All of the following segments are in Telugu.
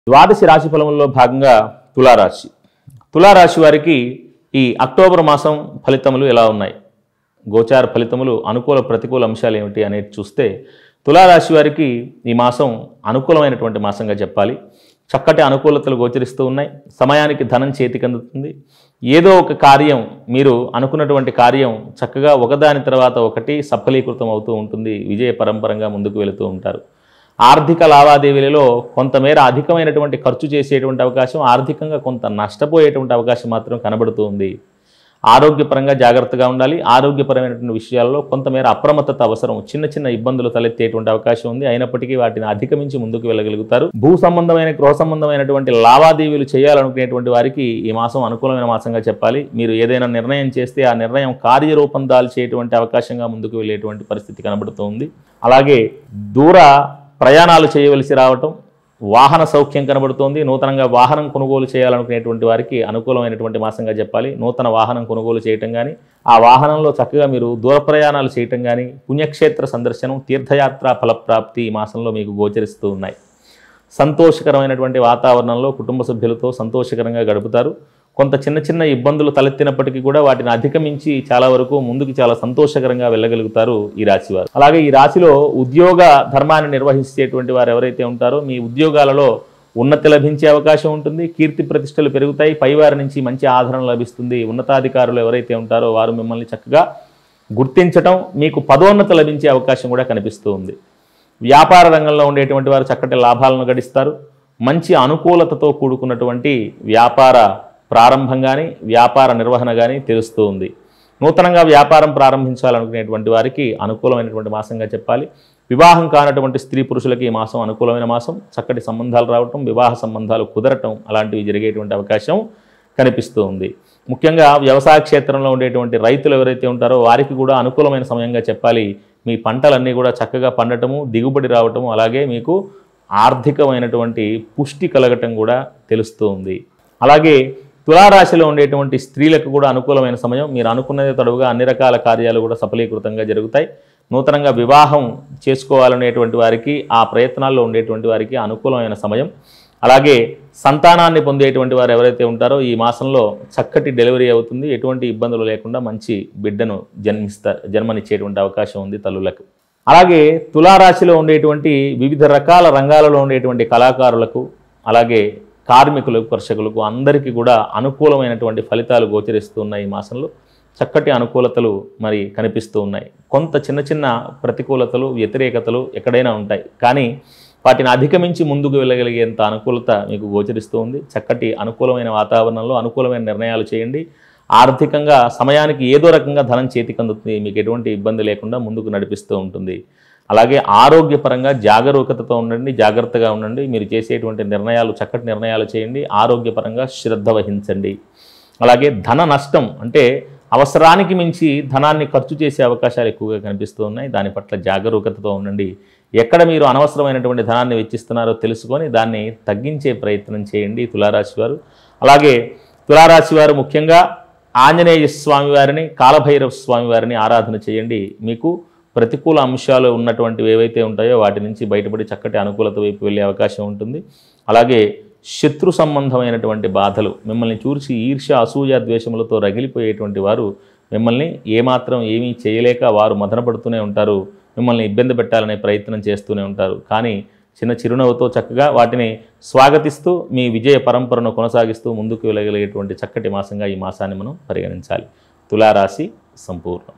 ద్వాదశి రాశి ఫలముల్లో భాగంగా తులారాశి తులారాశి వారికి ఈ అక్టోబర్ మాసం ఫలితములు ఎలా ఉన్నాయి గోచార ఫలితములు అనుకూల ప్రతికూల అంశాలు ఏమిటి అనేది చూస్తే తులారాశి వారికి ఈ మాసం అనుకూలమైనటువంటి మాసంగా చెప్పాలి చక్కటి అనుకూలతలు గోచరిస్తూ ఉన్నాయి సమయానికి ధనం చేతికి అందుతుంది ఏదో ఒక కార్యం మీరు అనుకున్నటువంటి కార్యం చక్కగా ఒకదాని తర్వాత ఒకటి సఫలీకృతం అవుతూ ఉంటుంది విజయ పరంపరంగా ముందుకు వెళుతూ ఉంటారు ఆర్థిక లావాదేవీలలో కొంతమేర అధికమైనటువంటి ఖర్చు చేసేటువంటి అవకాశం ఆర్థికంగా కొంత నష్టపోయేటువంటి అవకాశం మాత్రం కనబడుతూ ఉంది ఆరోగ్యపరంగా జాగ్రత్తగా ఉండాలి ఆరోగ్యపరమైనటువంటి విషయాల్లో కొంతమేర అప్రమత్తత అవసరం చిన్న చిన్న ఇబ్బందులు తలెత్తేటువంటి అవకాశం ఉంది అయినప్పటికీ వాటిని అధిగమించి ముందుకు వెళ్ళగలుగుతారు భూ సంబంధమైన గృహ సంబంధమైనటువంటి లావాదేవీలు చేయాలనుకునేటువంటి వారికి ఈ మాసం అనుకూలమైన మాసంగా చెప్పాలి మీరు ఏదైనా నిర్ణయం చేస్తే ఆ నిర్ణయం కార్యరూపం దాల్చేటువంటి అవకాశంగా ముందుకు వెళ్ళేటువంటి పరిస్థితి కనబడుతుంది అలాగే దూర ప్రయాణాలు చేయవలసి రావటం వాహన సౌఖ్యం కనబడుతోంది నూతనంగా వాహనం కొనుగోలు చేయాలనుకునేటువంటి వారికి అనుకూలమైనటువంటి మాసంగా చెప్పాలి నూతన వాహనం కొనుగోలు చేయటం కానీ ఆ వాహనంలో చక్కగా మీరు దూర ప్రయాణాలు చేయటం కానీ పుణ్యక్షేత్ర సందర్శనం తీర్థయాత్ర ఫలప్రాప్తి ఈ మాసంలో మీకు గోచరిస్తూ ఉన్నాయి సంతోషకరమైనటువంటి వాతావరణంలో కుటుంబ సభ్యులతో సంతోషకరంగా గడుపుతారు కొంత చిన్న చిన్న ఇబ్బందులు తలెత్తినప్పటికీ కూడా వాటిని అధిగమించి చాలా వరకు ముందుకు చాలా సంతోషకరంగా వెళ్ళగలుగుతారు ఈ రాశివారు అలాగే ఈ రాశిలో ఉద్యోగ ధర్మాన్ని నిర్వహించేటువంటి వారు ఎవరైతే ఉంటారో మీ ఉద్యోగాలలో ఉన్నతి లభించే అవకాశం ఉంటుంది కీర్తి ప్రతిష్టలు పెరుగుతాయి పైవారి నుంచి మంచి ఆదరణ లభిస్తుంది ఉన్నతాధికారులు ఎవరైతే ఉంటారో వారు మిమ్మల్ని చక్కగా గుర్తించటం మీకు పదోన్నతి లభించే అవకాశం కూడా కనిపిస్తూ ఉంది వ్యాపార రంగంలో ఉండేటువంటి వారు చక్కటి లాభాలను గడిస్తారు మంచి అనుకూలతతో కూడుకున్నటువంటి వ్యాపార ప్రారంభం కానీ వ్యాపార నిర్వహణ కానీ తెలుస్తూ ఉంది నూతనంగా వ్యాపారం ప్రారంభించాలనుకునేటువంటి వారికి అనుకూలమైనటువంటి మాసంగా చెప్పాలి వివాహం కానటువంటి స్త్రీ పురుషులకి ఈ మాసం అనుకూలమైన మాసం చక్కటి సంబంధాలు రావటం వివాహ సంబంధాలు కుదరటం అలాంటివి జరిగేటువంటి అవకాశం కనిపిస్తూ ఉంది ముఖ్యంగా వ్యవసాయ క్షేత్రంలో ఉండేటువంటి రైతులు ఎవరైతే ఉంటారో వారికి కూడా అనుకూలమైన సమయంగా చెప్పాలి మీ పంటలన్నీ కూడా చక్కగా పండటము దిగుబడి రావటము అలాగే మీకు ఆర్థికమైనటువంటి పుష్టి కలగటం కూడా తెలుస్తూ ఉంది అలాగే తులారాశిలో ఉండేటువంటి స్త్రీలకు కూడా అనుకూలమైన సమయం మీరు అనుకున్నదే తడువుగా అన్ని రకాల కార్యాలు కూడా సఫలీకృతంగా జరుగుతాయి నూతనంగా వివాహం చేసుకోవాలనేటువంటి వారికి ఆ ప్రయత్నాల్లో ఉండేటువంటి వారికి అనుకూలమైన సమయం అలాగే సంతానాన్ని పొందేటువంటి వారు ఎవరైతే ఉంటారో ఈ మాసంలో చక్కటి డెలివరీ అవుతుంది ఎటువంటి ఇబ్బందులు లేకుండా మంచి బిడ్డను జన్మిస్తా జన్మనిచ్చేటువంటి అవకాశం ఉంది తల్లులకు అలాగే తులారాశిలో ఉండేటువంటి వివిధ రకాల రంగాలలో ఉండేటువంటి కళాకారులకు అలాగే కార్మికులకు కర్షకులకు అందరికీ కూడా అనుకూలమైనటువంటి ఫలితాలు గోచరిస్తున్నాయి ఈ మాసంలో చక్కటి అనుకూలతలు మరి కనిపిస్తూ ఉన్నాయి కొంత చిన్న చిన్న ప్రతికూలతలు వ్యతిరేకతలు ఎక్కడైనా ఉంటాయి కానీ వాటిని అధిగమించి ముందుకు వెళ్ళగలిగేంత అనుకూలత మీకు గోచరిస్తూ ఉంది చక్కటి అనుకూలమైన వాతావరణంలో అనుకూలమైన నిర్ణయాలు చేయండి ఆర్థికంగా సమయానికి ఏదో రకంగా ధనం చేతికి అందుతుంది మీకు ఎటువంటి ఇబ్బంది లేకుండా ముందుకు నడిపిస్తూ ఉంటుంది అలాగే ఆరోగ్యపరంగా జాగరూకతతో ఉండండి జాగ్రత్తగా ఉండండి మీరు చేసేటువంటి నిర్ణయాలు చక్కటి నిర్ణయాలు చేయండి ఆరోగ్యపరంగా శ్రద్ధ వహించండి అలాగే ధన నష్టం అంటే అవసరానికి మించి ధనాన్ని ఖర్చు చేసే అవకాశాలు ఎక్కువగా కనిపిస్తూ ఉన్నాయి దాని పట్ల జాగరూకతతో ఉండండి ఎక్కడ మీరు అనవసరమైనటువంటి ధనాన్ని వెచ్చిస్తున్నారో తెలుసుకొని దాన్ని తగ్గించే ప్రయత్నం చేయండి తులారాశి వారు అలాగే తులారాశి వారు ముఖ్యంగా ఆంజనేయ స్వామి వారిని కాలభైరవ స్వామి వారిని ఆరాధన చేయండి మీకు ప్రతికూల అంశాలు ఉన్నటువంటివి ఏవైతే ఉంటాయో వాటి నుంచి బయటపడి చక్కటి అనుకూలత వైపు వెళ్ళే అవకాశం ఉంటుంది అలాగే శత్రు సంబంధమైనటువంటి బాధలు మిమ్మల్ని చూసి ఈర్ష అసూయ ద్వేషములతో రగిలిపోయేటువంటి వారు మిమ్మల్ని ఏమాత్రం ఏమీ చేయలేక వారు మదనపడుతూనే ఉంటారు మిమ్మల్ని ఇబ్బంది పెట్టాలనే ప్రయత్నం చేస్తూనే ఉంటారు కానీ చిన్న చిరునవ్వుతో చక్కగా వాటిని స్వాగతిస్తూ మీ విజయ పరంపరను కొనసాగిస్తూ ముందుకు వెళ్ళగలిగేటువంటి చక్కటి మాసంగా ఈ మాసాన్ని మనం పరిగణించాలి తులారాశి సంపూర్ణం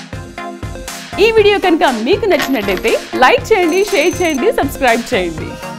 ఈ వీడియో కనుక మీకు నచ్చినట్టయితే లైక్ చేయండి షేర్ చేయండి సబ్స్క్రైబ్ చేయండి